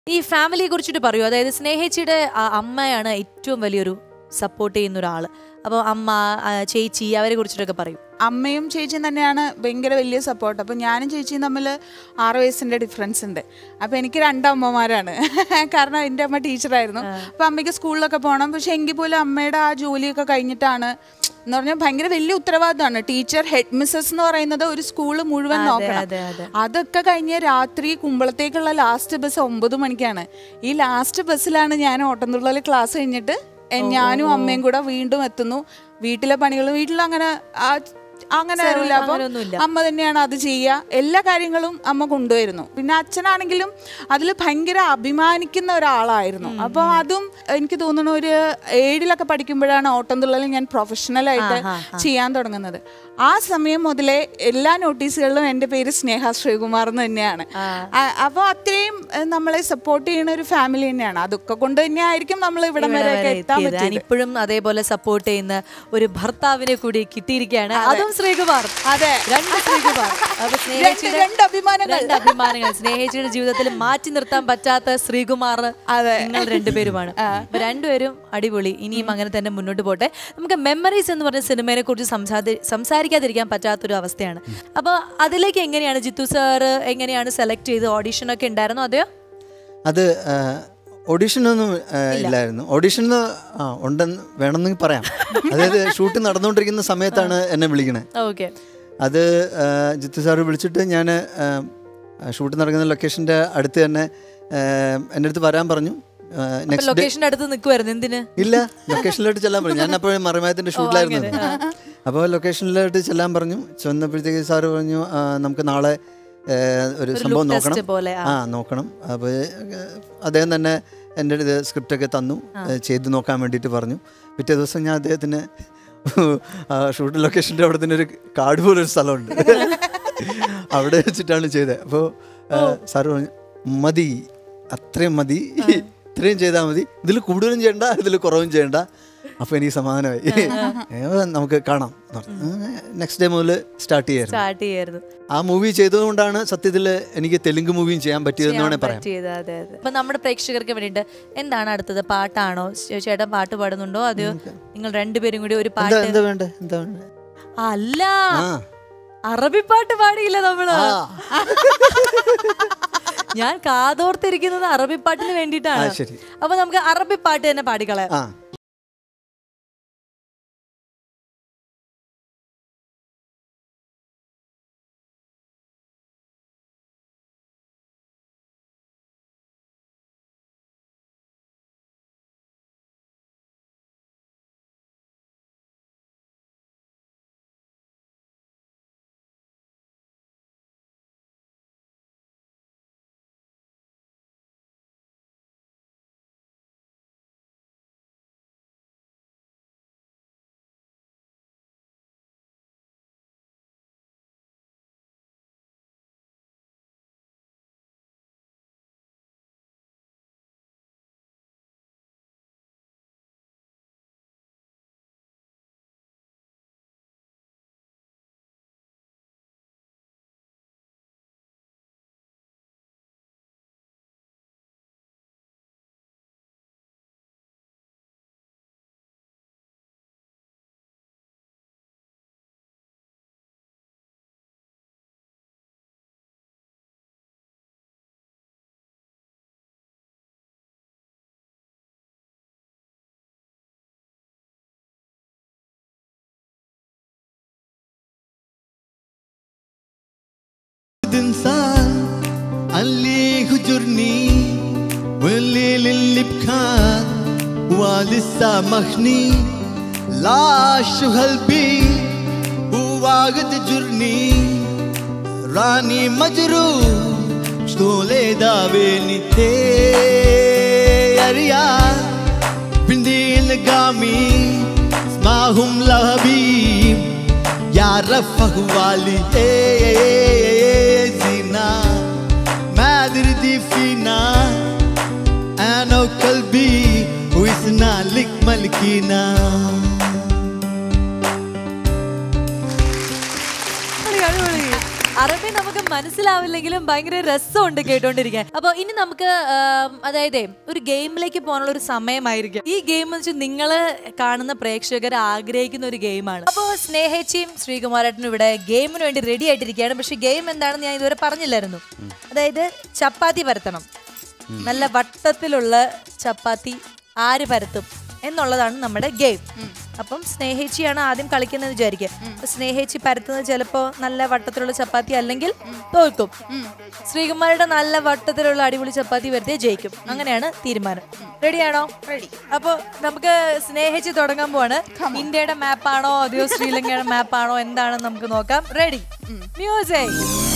ഈ ഫാമിലിയെ കുറിച്ചിട്ട് പറയൂ അതായത് സ്നേഹിച്ചിയുടെ ആ അമ്മയാണ് ഏറ്റവും വലിയൊരു സപ്പോർട്ട് ചെയ്യുന്ന ഒരാള് അപ്പോൾ അമ്മ ആ, ചേച്ചി അവരെ കുറിച്ചിട്ടൊക്കെ പറയൂ അമ്മയും ചേച്ചിയും തന്നെയാണ് ഭയങ്കര വലിയ സപ്പോർട്ട് അപ്പോൾ ഞാനും ചേച്ചിയും തമ്മിൽ ആറ് വയസ്സിൻ്റെ ഡിഫറൻസ് ഉണ്ട് അപ്പോൾ എനിക്ക് രണ്ട് അമ്മമാരാണ് കാരണം എൻ്റെ അമ്മ ടീച്ചറായിരുന്നു അപ്പോൾ അമ്മയ്ക്ക് സ്കൂളിലൊക്കെ പോകണം പക്ഷേ എങ്കിൽ പോലും അമ്മയുടെ ആ ജോലിയൊക്കെ കഴിഞ്ഞിട്ടാണ് എന്ന് പറഞ്ഞാൽ ഭയങ്കര വലിയ ഉത്തരവാദിത്തമാണ് ടീച്ചർ ഹെഡ് മിസ്സസ് എന്ന് പറയുന്നത് ഒരു സ്കൂൾ മുഴുവൻ നോക്കണം അതെ, അതെ. അതൊക്കെ കഴിഞ്ഞ് രാത്രി കുമ്പളത്തേക്കുള്ള ലാസ്റ്റ് ബസ് ഒമ്പത് മണിക്കാണ് ഈ ലാസ്റ്റ് ബസ്സിലാണ് ഞാൻ ഓട്ടംതുള്ളൽ ക്ലാസ് കഴിഞ്ഞിട്ട് എ- ഞാനും അമ്മയും കൂടെ വീണ്ടും എത്തുന്നു വീട്ടിലെ പണികൾ വീട്ടിൽ അങ്ങനെ ആ- അങ്ങനെ ആരുമില്ല അപ്പം അങ്ങനെയൊന്നുമില്ല. അമ്മ തന്നെയാണ് അത് ചെയ്യുക എല്ലാ കാര്യങ്ങളും അമ്മ കൊണ്ടുവരുന്നു പിന്നെ അച്ഛനാണെങ്കിലും അതിൽ ഭയങ്കര അഭിമാനിക്കുന്ന ഒരാളായിരുന്നു അപ്പോൾ അതും എനിക്ക് തോന്നുന്നു ഒരു ഏഴിലൊക്കെ പഠിക്കുമ്പോഴാണ് ഓട്ടംതുള്ളൽ ഞാൻ പ്രൊഫഷണലായിട്ട് ചെയ്യാൻ തുടങ്ങുന്നത് ആ സമയം മുതലേ എല്ലാ നോട്ടീസുകളിലും എൻ്റെ പേര് സ്നേഹ ശ്രീകുമാർ എന്ന് തന്നെയാണ് അപ്പോൾ അത്രയും ഏഹ്, നമ്മളെ സപ്പോർട്ട് ചെയ്യുന്ന ഒരു ഫാമിലി തന്നെയാണ് അതൊക്കെ കൊണ്ട് തന്നെ ആയിരിക്കും നമ്മൾ ഇവിടം ഇവിടെ വരെയൊക്കെ വരെ എത്താൻ എത്തിയത്. പറ്റിയത് ഇപ്പോഴും അതേപോലെ സപ്പോർട്ട് ചെയ്യുന്ന ഒരു ഭർത്താവിനെ കൂടി കിട്ടിയിരിക്കുകയാണ് അതും ശ്രീകുമാർ അതെ രണ്ട് ശ്രീകുമാർ അപ്പൊ സ്നേഹിച്ചിയുടെ രണ്ട് അഭിമാനങ്ങൾ. രണ്ട് അഭിമാനങ്ങൾ സ്നേഹിച്ചിയുടെ ജീവിതത്തിൽ മാറ്റി നിർത്താൻ പറ്റാത്ത ശ്രീകുമാർ അതെ. നിങ്ങൾ രണ്ടുപേരുമാണ് അപ്പൊ രണ്ടുപേരും അടിപൊളി ഇനിയും അങ്ങനെ തന്നെ മുന്നോട്ട് പോട്ടെ നമുക്ക് മെമ്മറീസ് എന്ന് പറഞ്ഞ സിനിമയെ കുറിച്ച് സംസാരി സംസാരിക്കാതിരിക്കാൻ പറ്റാത്തൊരു അവസ്ഥയാണ് അപ്പൊ അതിലേക്ക് എങ്ങനെയാണ് ജിത്തു സാറ് എങ്ങനെയാണ് സെലക്ട് ചെയ്ത് ഓഡിഷൻ ഒക്കെ ഉണ്ടായിരുന്നോ അതെയോ അത് ഓഡീഷനൊന്നും ഇല്ലായിരുന്നു ഓഡീഷൻ ആ ഉണ്ടെന്ന് വേണമെന്ന് പറയാം അതായത് ഷൂട്ട് നടന്നുകൊണ്ടിരിക്കുന്ന സമയത്താണ് എന്നെ വിളിക്കണേ ഓക്കെ അത് ആ, ജിത്തു സാറ് വിളിച്ചിട്ട് ഞാൻ ഷൂട്ട് നടക്കുന്ന ലൊക്കേഷൻ്റെ അടുത്ത് തന്നെ ആ, എൻ്റെ അടുത്ത് വരാൻ പറഞ്ഞു നെക്സ്റ്റ് ഡേ ലൊക്കേഷന്റെ അടുത്ത് നിൽക്കുമായിരുന്നു എന്തിന് ഇല്ല ലൊക്കേഷനിലോട്ട് ചെല്ലാൻ പറഞ്ഞു ഞാൻ അപ്പോഴും മറിമായത്തിൻ്റെ ഷൂട്ടിലായിരുന്നു അപ്പോൾ ലൊക്കേഷനിലോട്ട് ചെല്ലാൻ പറഞ്ഞു ചെന്നപ്പോഴത്തേക്ക് സാറ് പറഞ്ഞു "ആ, നമുക്ക് നാളെ ഏ, ഒരു സംഭവം look test നോക്കണം പോലെ, ആ. ആ നോക്കണം അപ്പോൾ അദ്ദേഹം തന്നെ എൻ്റെ അടുത്ത് സ്ക്രിപ്റ്റൊക്കെ തന്നു ഏ, ചെയ്ത് നോക്കാൻ വേണ്ടിയിട്ട് പറഞ്ഞു പിറ്റേ ദിവസം ഞാൻ അദ്ദേഹത്തിന് ഷൂട്ട് ലൊക്കേഷൻ്റെ അവിടെ തന്നെ ഒരു കാട് പോലൊരു സ്ഥലമുണ്ട് അവിടെ വെച്ചിട്ടാണ് ചെയ്തത് അപ്പോൾ സാറ് പറഞ്ഞു മതി അത്രയും മതി ഇത്രയും ചെയ്താൽ മതി ഇതിൽ കൂടുതലും ചെയ്യണ്ട ഇതിൽ കുറവും ചെയ്യണ്ട അപ്പോൾ എനിക്ക് സമാധാനമായി ഏ, നമുക്ക് കാണാം നെക്സ്റ്റ് ഡേ മുതൽ സ്റ്റാർട്ട് ചെയ്യായിരുന്നു സ്റ്റാർട്ട് ചെയ്യായിരുന്നു ആ മൂവി ചെയ്തതുകൊണ്ടാണ് സത്യത്തിൽ എനിക്ക് തെലുങ്ക് മൂവിയും ചെയ്യാൻ പറ്റിയതെന്ന് വേണേൽ പറയാം പറ്റിയത് അതെ അതെ അപ്പൊ നമ്മുടെ പ്രേക്ഷകർക്ക് വേണ്ടിയിട്ട് എന്താണ് അടുത്തത് പാട്ടാണോ ചേ- ചേട്ടൻ പാട്ട് പാടുന്നുണ്ടോ അതെയോ നിങ്ങൾ രണ്ടുപേരും കൂടി ഒരു എന്താ പാട്ട് എന്താ വേണ്ടേ എന്താ വേണ്ടേ അല്ല ആ അറബി പാട്ട് പാടിയില്ല നമ്മള് ആ. ഞാൻ കാതോർത്തിരിക്കുന്നത് അറബി പാട്ടിന് വേണ്ടിയിട്ടാണ് ആ, ശരി. അപ്പൊ നമുക്ക് അറബി പാട്ട് തന്നെ പാടിക്കളയാം ആ انسان اللي هجرني والليل اللي بكان ولسه مخني لا شو هالبي وواقد جرني راني مجروح شتولي داويني تي يا ريال بندي القامي اسمعهم لهبيب يا رفه والي ايه ايه ايه ايه زينة ما ادري فينا انا وقلبي ويسنا لك ملكينا അടിപൊളി, അടിപൊളി. അറബി നമുക്ക് മനസ്സിലാവില്ലെങ്കിലും ഭയങ്കര രസമുണ്ട് കേട്ടോണ്ടിരിക്കാൻ അപ്പൊ ഇനി നമുക്ക് ആം, അതായത് ഒരു ഗെയിമിലേക്ക് പോകാനുള്ള ഒരു സമയമായിരിക്കും ഈ ഗെയിം എന്ന് വെച്ചാൽ നിങ്ങള് കാണുന്ന പ്രേക്ഷകർ ആഗ്രഹിക്കുന്ന ഒരു ഗെയിമാണ് അപ്പോൾ സ്നേഹച്ചിയും ശ്രീകുമാരേട്ടനും ഇവിടെ ഗെയിമിന് വേണ്ടി റെഡി ആയിട്ടിരിക്കുകയാണ് പക്ഷെ ഗെയിം എന്താണെന്ന് ഞാൻ ഇതുവരെ പറഞ്ഞില്ലായിരുന്നു അതായത് ചപ്പാത്തി പരത്തണം നല്ല വട്ടത്തിലുള്ള ചപ്പാത്തി ആര് പരത്തും എന്നുള്ളതാണ് നമ്മുടെ ഗെയിം അപ്പം സ്നേഹിച്ചിയാണ് ആദ്യം കളിക്കുന്നത് വിചാരിക്കുക അപ്പൊ സ്നേഹിച്ചി പരത്തുന്നത് ചിലപ്പോ നല്ല വട്ടത്തിലുള്ള ചപ്പാത്തി അല്ലെങ്കിൽ തോൽക്കും ശ്രീകുമാരുടെ നല്ല വട്ടത്തിലുള്ള അടിപൊളി ചപ്പാത്തി വരുത്തിയ ജയിക്കും അങ്ങനെയാണ് തീരുമാനം റെഡിയാണോ റെഡി അപ്പൊ നമുക്ക് സ്നേഹിച്ച് തുടങ്ങാൻ പോവാണ് ഇന്ത്യയുടെ മാപ്പാണോ അതെയോ ശ്രീലങ്കയുടെ മാപ്പാണോ എന്താണെന്ന് നമുക്ക് നോക്കാം റെഡി മ്യൂസിക്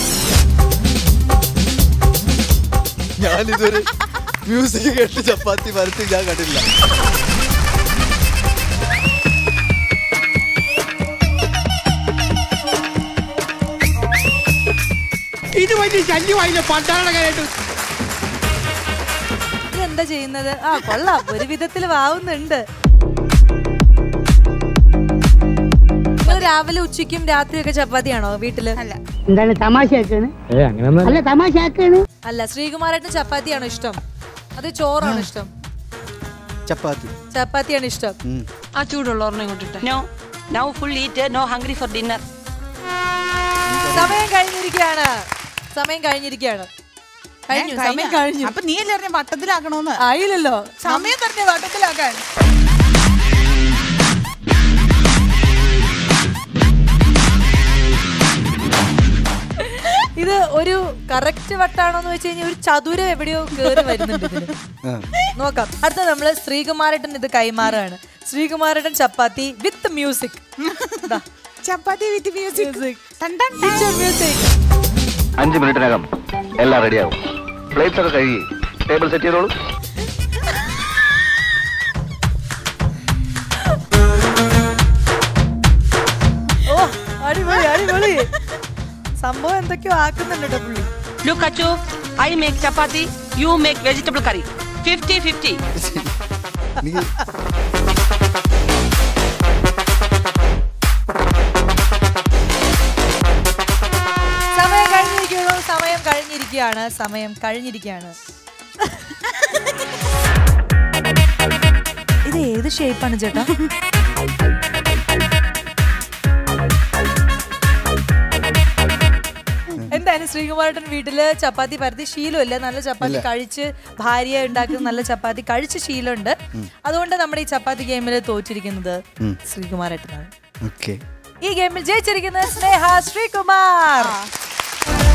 ഞാനിതൊരു മ്യൂസിക് കേട്ട് ചപ്പാത്തി പരത്തി ഞാൻ കണ്ടില്ല ഇത് വലിയ ശല്യമായില്ല പണ്ടാടകമായിട്ട് എന്താ ചെയ്യുന്നത് ആ കൊള്ളാം ഒരു വിധത്തിൽ വാവുന്നുണ്ട് നിങ്ങൾ രാവിലെ ഉച്ചയ്ക്കും രാത്രിയൊക്കെ ചപ്പാത്തിയാണോ വീട്ടില് അല്ല എന്താണ് തമാശയാക്കാണ് അല്ല തമാശയാക്കാണ് അല്ല ശ്രീകുമാരേട്ടന് ചപ്പാത്തിയാണോ ഇഷ്ടം അത് ചോറാണോ ഇഷ്ടം ചപ്പാത്തി ചപ്പാത്തിയാണ് ഇഷ്ടം ഉം. ആ ചൂടുള്ള ഒരെണ്ണം ഇങ്ങോട്ടിട്ടെ no now full eat no hungry for dinner സമയം കഴിഞ്ഞിരിക്കുകയാണ് സമയം കഴിഞ്ഞിരിക്കുകയാണ് കഴിഞ്ഞു സമയം കഴിഞ്ഞു അപ്പൊ നീ അല്ലേ പറഞ്ഞ വട്ടത്തിലാക്കണോന്ന് ആയില്ലല്ലോ സമയം തന്നെ വട്ടത്തിലാക്കാൻ ഇത് ഒരു കറക്റ്റ് വട്ടാണോന്ന് വെച്ച് കഴിഞ്ഞാൽ ഒരു ചതുരം എവിടെയോ കേറി വരുന്നുണ്ട് ഇതില് ആ. നോക്കാം അടുത്ത നമ്മള് ശ്രീകുമാരേട്ടൻ ഇത് കൈമാറാണ് ശ്രീകുമാരേട്ടൻ chapati with music chapati with music music അഞ്ച് മിനിറ്റിനകം എല്ലാം റെഡിയാവും പ്ലേറ്റ്സ് ഒക്കെ കഴുകി ടേബിൾ സെറ്റ് ചെയ്തോളൂ ഓ അടിപൊളി അടിപൊളി സംഭവം എന്തൊക്കെയോ ആക്കുന്നുണ്ട് കേട്ടോ പുള്ളി look Achu I make chapati you make vegetable curry fifty fifty എനിക്ക് സമയം കഴിഞ്ഞിരിക്കുന്നു സമയം കഴിഞ്ഞിരിക്കുകയാണ് സമയം കഴിഞ്ഞിരിക്കുകയാണ് ഇത് ഏത് ഷേപ്പാണ് ചേട്ടാ എന്തായാലും ശ്രീകുമാരേട്ടൻ വീട്ടില് ചപ്പാത്തി പരത്തി ശീലമില്ല നല്ല ചപ്പാത്തി കഴിച്ച് ഭാര്യ ഉണ്ടാക്കുന്ന നല്ല ചപ്പാത്തി കഴിച്ച് ശീലമുണ്ട് അതുകൊണ്ട് നമ്മുടെ ഈ ചപ്പാത്തി ഗെയിമിൽ തോറ്റിരിക്കുന്നത് ശ്രീകുമാരേട്ടനാണ് ഓക്കെ ഈ ഗെയിമിൽ ജയിച്ചിരിക്കുന്നത് സ്നേഹ ശ്രീകുമാർ